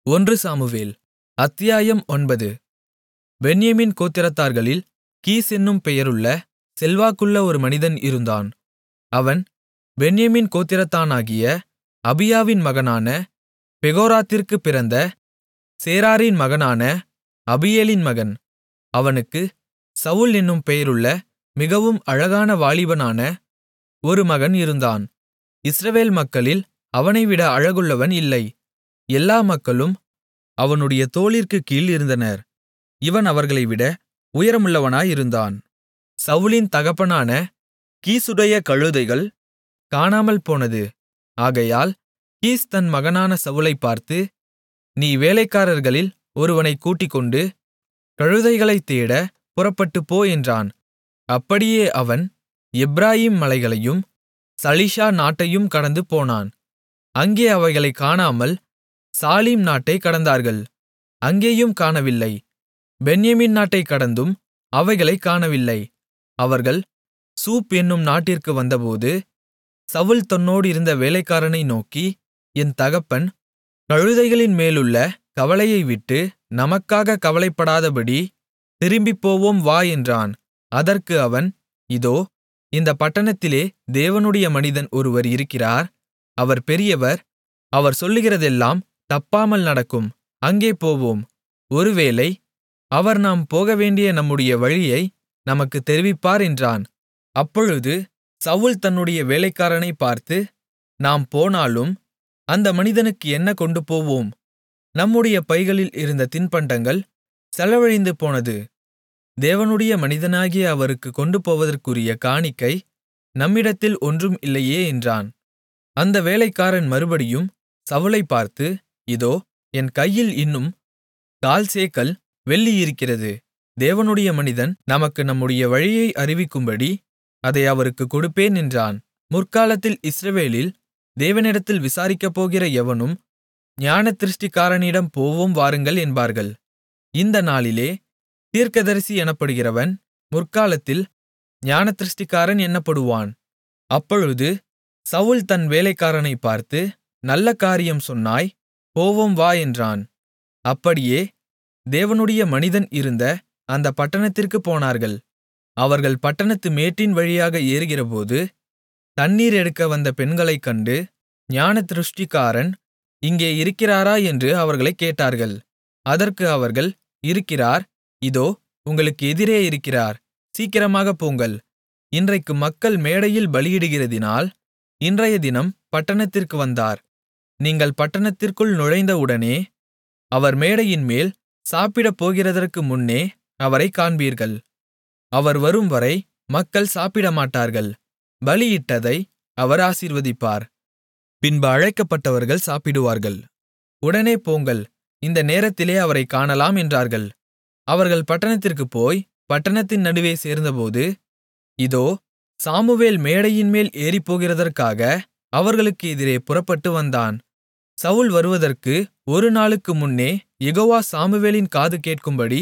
ஒன்று சாமுவேல் அத்தியாயம் ஒன்பது பென்யமீன் கோத்திரத்தார்களில் கீஸ் என்னும் பெயருள்ள செல்வாக்குள்ள ஒரு மனிதன் இருந்தான் அவன் பென்யமீன் கோத்திரத்தானாகிய அபியாவின் மகனான பெகோராத்திற்குப் பிறந்த சேராரின் மகனான அபியேலின் மகன் அவனுக்கு சவுல் என்னும் பெயருள்ள மிகவும் அழகான வாலிபனான ஒரு மகன் இருந்தான் இஸ்ரவேல் மக்களில் அவனைவிட அழகுள்ளவன் இல்லை எல்லா மக்களும் அவனுடைய தோளிற்குக் கீழ் இருந்தனர் இவன் அவர்களைவிட உயரமுள்ளவனாயிருந்தான் சவுலின் தகப்பனான கீசுடைய கழுதைகள் காணாமல் போனது ஆகையால் கீஸ் தன் மகனான சவுலைப் பார்த்து நீ வேலைக்காரர்களில் ஒருவனைக் கூட்டிக்கொண்டு கழுதைகளைத் தேட புறப்பட்டுப்போ என்றான் அப்படியே அவன் எப்பிராயீம் மலைகளையும் சலீஷா நாட்டையும் கடந்து போனான் அங்கே அவைகளைக் காணாமல் சாலீம் நாட்டைக் கடந்தார்கள் அங்கேயும் காணவில்லை பென்யமீன் நாட்டைக் கடந்தும் அவைகளைக் காணவில்லை அவர்கள் சூப் என்னும் நாட்டிற்கு வந்தபோது சவுல் தன்னோடிருந்த வேலைக்காரனை நோக்கி என் தகப்பன் கழுதைகளின் மேலுள்ள கவலையை விட்டு நமக்காகக் கவலைப்படாதபடி திரும்பிப்போவோம் வா என்றான் அதற்கு அவன் இதோ இந்தப் பட்டணத்திலே தேவனுடைய மனிதன் ஒருவர் இருக்கிறார் அவர் பெரியவர் அவர் சொல்லுகிறதெல்லாம் தப்பாமல் நடக்கும் அங்கே போவோம் ஒருவேளை அவர் நாம் போகவேண்டிய நம்முடைய வழியை நமக்குத் தெரிவிப்பார் என்றான் அப்பொழுது சவுல் தன்னுடைய வேலைக்காரனைப் பார்த்து நாம் போனாலும் அந்த மனிதனுக்கு என்ன கொண்டு போவோம் நம்முடைய பைகளில் இருந்த தின்பண்டங்கள் செலவழிந்து போனது தேவனுடைய மனிதனாகிய அவருக்குக் கொண்டு போவதற்குரிய காணிக்கை நம்மிடத்தில் ஒன்றும் இல்லையே என்றான் அந்த வேலைக்காரன் மறுபடியும் சவுலைப் பார்த்து இதோ என் கையில் இன்னும் கால் சேக்கல் வெள்ளி இருக்கிறது தேவனுடைய மனிதன் நமக்கு நம்முடைய வழியை அறிவிக்கும்படி அதை அவருக்குக் கொடுப்பேன் என்றான் முற்காலத்தில் இஸ்ரவேலில் தேவனிடத்தில் விசாரிக்கப்போகிற எவனும் ஞானதிருஷ்டிக்காரனிடம் போவோம் வாருங்கள் என்பார்கள் இந்த நாளிலே தீர்க்கதரிசி எனப்படுகிறவன் முற்காலத்தில் ஞானதிருஷ்டிக்காரன் என்னப்படுவான் அப்பொழுது சவுல் தன் வேலைக்காரனைப் பார்த்து நல்ல காரியம் சொன்னாய் போவோம் வா என்றான் அப்படியே தேவனுடைய மனிதன் இருந்த அந்த பட்டணத்திற்குப் போனார்கள் அவர்கள் பட்டணத்து மேட்டின் வழியாக ஏறுகிறபோது தண்ணீர் எடுக்க வந்த பெண்களைக் கண்டு ஞானதிருஷ்டிக்காரன் இங்கே இருக்கிறாரா என்று அவர்களைக் கேட்டார்கள் அதற்கு அவர்கள் இருக்கிறார் இதோ உங்களுக்கு எதிரே இருக்கிறார் சீக்கிரமாகப் போங்கள் இன்றைக்கு மக்கள் மேடையில் பலியிடுகிறதினால் இன்றைய தினம் பட்டணத்திற்கு வந்தார் நீங்கள் பட்டணத்திற்குள் நுழைந்தவுடனே அவர் மேடையின்மேல் சாப்பிடப் போகிறதற்கு முன்னே அவரைக் காண்பீர்கள் அவர் வரும்வரை மக்கள் சாப்பிடமாட்டார்கள் பலியிட்டதை அவர் ஆசீர்வதிப்பார் பின்பு அழைக்கப்பட்டவர்கள் சாப்பிடுவார்கள் உடனே போங்கள் இந்த நேரத்திலே அவரைக் காணலாம் என்றார்கள் அவர்கள் பட்டணத்திற்குப் போய் பட்டணத்தின் நடுவே சேர்ந்தபோது இதோ சாமுவேல் மேடையின்மேல் ஏறிப்போகிறதற்காக அவர்களுக்கு எதிரே புறப்பட்டு வந்தான் சவுல் வருவதற்கு ஒரு நாளுக்கு முன்னே யெகோவா சாமுவேலின் காது கேட்கும்படி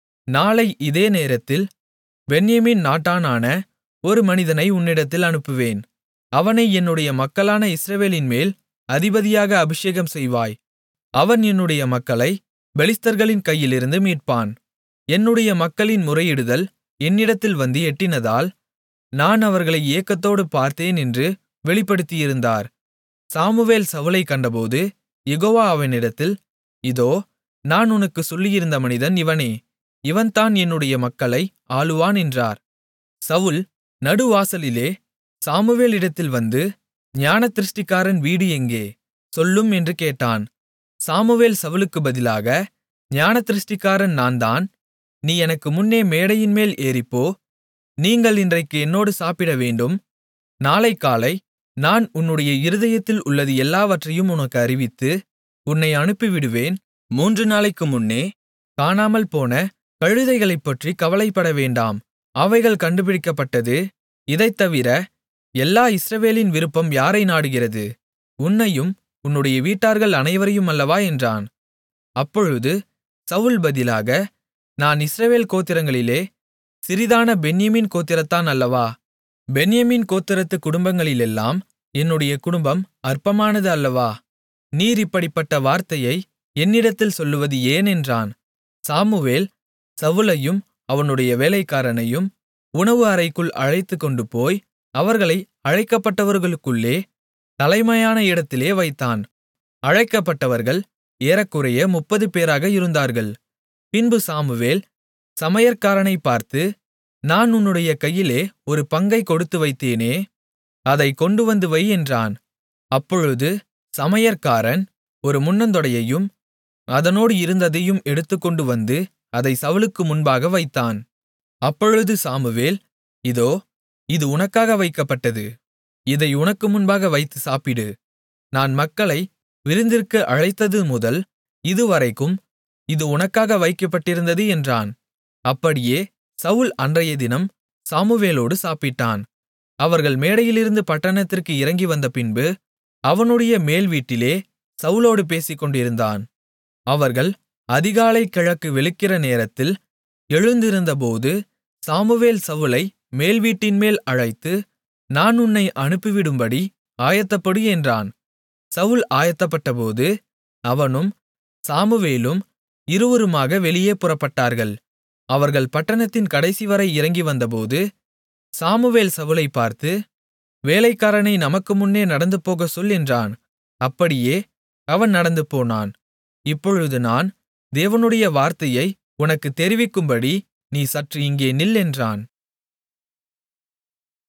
நாளை இதே நேரத்தில் பென்யமீன் நாட்டானான ஒரு மனிதனை உன்னிடத்தில் அனுப்புவேன் அவனை என்னுடைய மக்களான இஸ்ரவேலின்மேல் அதிபதியாக அபிஷேகம் செய்வாய் அவன் என்னுடைய மக்களை பெலிஸ்தர்களின் கையிலிருந்து மீட்பான் என்னுடைய மக்களின் முறையிடுதல் என்னிடத்தில் வந்து எட்டினதால் நான் அவர்களை ஏக்கத்தோடு பார்த்தேன் என்று வெளிப்படுத்தியிருந்தார் சாமுவேல் சவுலைக் கண்டபோது யெகோவா அவனிடத்தில் இதோ நான் உனக்கு சொல்லியிருந்த மனிதன் இவனே இவன்தான் என்னுடைய மக்களை ஆளுவான் என்றார் சவுல் நடுவாசலிலே சாமுவேலிடத்தில் வந்து ஞானதிருஷ்டிக்காரன் வீடு எங்கே சொல்லும் என்று கேட்டான் சாமுவேல் சவுலுக்கு பதிலாக ஞானதிருஷ்டிக்காரன் நான்தான் நீ எனக்கு முன்னே மேடையின்மேல் ஏறிப்போ நீங்கள் இன்றைக்கு என்னோடு சாப்பிட வேண்டும் நாளை காலை நான் உன்னுடைய இருதயத்தில் உள்ளது எல்லாவற்றையும் உனக்கு அறிவித்து உன்னை அனுப்பிவிடுவேன் மூன்று நாளைக்கு முன்னே காணாமல் போன கழுதைகளைப்பற்றி கவலைப்பட வேண்டாம் அவைகள் கண்டுபிடிக்கப்பட்டது இதைத்தவிர எல்லா இஸ்ரவேலின் விருப்பம் யாரை நாடுகிறது உன்னையும் உன்னுடைய வீட்டார்கள் அனைவரையும் அல்லவா என்றான் அப்பொழுது சவுல் பதிலாக நான் இஸ்ரவேல் கோத்திரங்களிலே சிறிதான பென்யமீன் கோத்திரத்தான் அல்லவா பென்யமீன் கோத்திரத்து குடும்பங்களிலெல்லாம் என்னுடைய குடும்பம் அற்பமானது அல்லவா நீர் இப்படிப்பட்ட வார்த்தையை என்னிடத்தில் சொல்லுவது ஏன் என்றான் சாமுவேல் சவுலையும் அவனுடைய வேலைக்காரனையும் உணவு அறைக்குள் அழைத்துக்கொண்டுபோய் அவர்களை அழைக்கப்பட்டவர்களுக்குள்ளே தலைமையான இடத்திலே வைத்தான் அழைக்கப்பட்டவர்கள் ஏறக்குறைய முப்பது பேராக இருந்தார்கள் பின்பு சாமுவேல் சமையற்காரனைப் பார்த்து நான் உன்னுடைய கையிலே ஒரு பங்கைக் கொடுத்து வைத்தேனே அதைக் கொண்டுவந்து வை என்றான் அப்பொழுது சமையற்காரன் ஒரு முன்னந்தொடையையும் அதனோடு இருந்ததையும் எடுத்துக்கொண்டு வந்து அதை சவுலுக்கு முன்பாக வைத்தான் அப்பொழுது சாமுவேல் இதோ இது உனக்காக வைக்கப்பட்டது இதை உனக்கு முன்பாக வைத்து சாப்பிடு நான் மக்களை விருந்திற்கு அழைத்தது முதல் இதுவரைக்கும் இது உனக்காக வைக்கப்பட்டிருந்தது என்றான் அப்படியே சவுல் அன்றையதினம் சாமுவேலோடு சாப்பிட்டான் அவர்கள் மேடையிலிருந்து பட்டணத்திற்கு இறங்கி வந்த பின்பு அவனுடைய மேல் வீட்டிலே சவுலோடு பேசிக்கொண்டிருந்தான் அவர்கள் அதிகாலை கிழக்கு வெளுக்கிற நேரத்தில் எழுந்திருந்தபோது சாமுவேல் சவுலை மேல் வீட்டின்மேல் அழைத்து நான் உன்னை அனுப்பிவிடும்படி ஆயத்தப்படு என்றான் சவுல் ஆயத்தப்பட்டபோது அவனும் சாமுவேலும் இருவருமாக வெளியே புறப்பட்டார்கள் அவர்கள் பட்டணத்தின் கடைசிவரை இறங்கி வந்தபோது சாமுவேல் சவுலைப் பார்த்து வேலைக்காரனை நமக்கு முன்னே நடந்துபோகச் சொல் என்றான் அப்படியே அவன் நடந்துபோனான் இப்பொழுது நான் தேவனுடைய வார்த்தையை உனக்குத் தெரிவிக்கும்படி நீ சற்று இங்கே நில் என்றான்